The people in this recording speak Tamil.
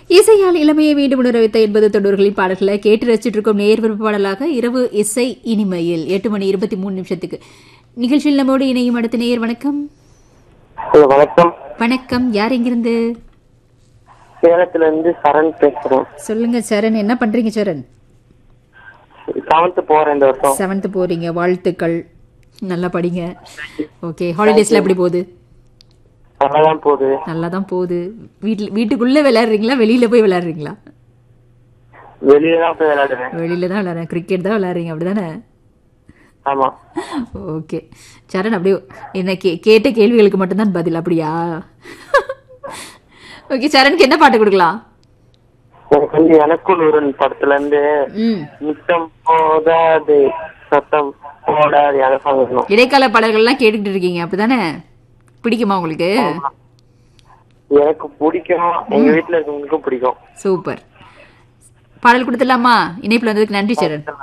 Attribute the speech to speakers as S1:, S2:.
S1: இசையால் இளமையை மீண்டும் உணர வைத்த என்பது தொண்ணூறுகளின் பாடல்களை கேட்டு ரசிச்சிட்டு இருக்கும் நேர் விருப்ப பாடலாக இரவு இசை இனிமையில் எட்டு மணி இருபத்தி மூணு நிமிஷத்துக்கு நிகழ்ச்சியில் நம்மோடு இணையும் அடுத்த நேயர் வணக்கம்
S2: ஹலோ வணக்கம்
S1: வணக்கம் யார் எங்கிருந்து
S2: சேலத்துல இருந்து சரண் பேசுறேன்
S1: சொல்லுங்க சரண் என்ன பண்றீங்க சரண்
S2: செவன்த் போறேன் இந்த வருஷம்
S1: செவன்த் போறீங்க வாழ்த்துக்கள் நல்லா படிங்க ஓகே ஹாலிடேஸ்ல எப்படி போகுது
S2: நல்லாதான் போகுது
S1: நல்லா தான் போகுது வீட்டில் வீட்டுக்குள்ள விளையாடுறீங்களா வெளியில போய் விளையாடுறீங்களா
S2: வெளியே தான் போய் விளையாடுவேன்
S1: வெளியில தான் விளையாடுறேன் கிரிக்கெட் தான் விளையாடுறீங்க அப்படிதானே
S2: ஆமா
S1: ஓகே சரண் அப்படியே என்ன கே கேட்ட கேள்விகளுக்கு மட்டும்தான் பதில் அப்படியா ஓகே சரணுக்கு என்ன பாட்டு கொடுக்கலாம்
S2: எனக்கு வந்து எனக்குள் ஒரு படத்துல இருந்து
S1: ம்
S2: நித்தம் போதாது சத்தம் போடாது அந்த சாங் இருக்கணும்
S1: இடைக்கால பாடல்கள்லாம் கேட்டுக்கிட்டு இருக்கீங்க அப்படிதானே பிடிக்குமா உங்களுக்கு
S2: எனக்கு பிடிக்கும் எங்க வீட்டுல இருக்கவங்களுக்கும் பிடிக்கும்
S1: சூப்பர் பாடல் கொடுத்துடலாமா இணைப்பில் வந்ததுக்கு நன்றி சரண்